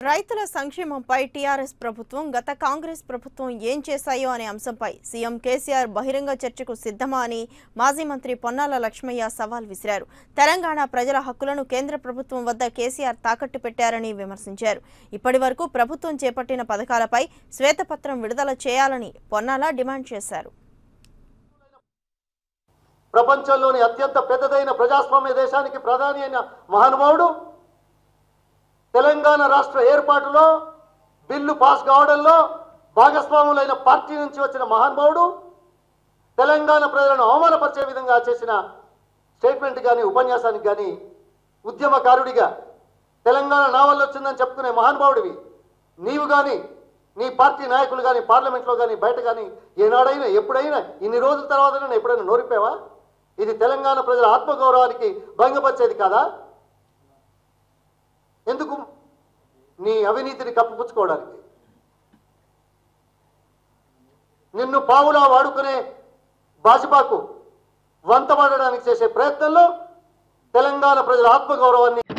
రైతుల సంక్షేమంపై టీఆర్ఎస్ ప్రభుత్వం గత కాంగ్రెస్ ప్రభుత్వం ఏం చేశాయో అనే అంశంపై సీఎం కేసీఆర్ బహిరంగ చర్చకు సిద్ధమా అని మాజీ మంత్రి పొన్నాల లక్ష్మయ్య సవాల్ విసిరారు తెలంగాణ ప్రజల హక్కులను కేంద్ర ప్రభుత్వం వద్ద కేసీఆర్ తాకట్టు పెట్టారని విమర్శించారు ఇప్పటి వరకు ప్రభుత్వం చేపట్టిన పథకాలపై శ్వేతపత్రం విడుదల చేయాలని పొన్నాల డిమాండ్ చేశారు ప్రపంచంలోని అత్యంత పెద్దదైన ప్రజాస్వామ్య దేశానికి ప్రధాని అయిన మహానుభావుడు తెలంగాణ రాష్ట్ర ఏర్పాటులో బిల్లు పాస్ కావడంలో భాగస్వాములైన పార్టీ నుంచి వచ్చిన మహానుభావుడు తెలంగాణ ప్రజలను అవమానపరిచే విధంగా చేసిన స్టేట్మెంట్ కానీ ఉపన్యాసానికి కానీ ఉద్యమకారుడిగా తెలంగాణ నా వల్ల వచ్చిందని చెప్పుకునే మహానుభావుడివి నీవు కానీ నీ పార్టీ నాయకులు కానీ పార్లమెంట్లో కానీ బయట కానీ ఏనాడైనా ఎప్పుడైనా ఇన్ని రోజుల తర్వాత ఎప్పుడైనా నోరిపావా ఇది తెలంగాణ ప్రజల ఆత్మగౌరవానికి భంగపరిచేది కాదా ఎందుకు నీ అవినీతిని కప్పిపుచ్చుకోవడానికి నిన్ను పావులా వాడుకునే భాజపాకు వంత పడడానికి చేసే ప్రయత్నంలో తెలంగాణ ప్రజల ఆత్మగౌరవాన్ని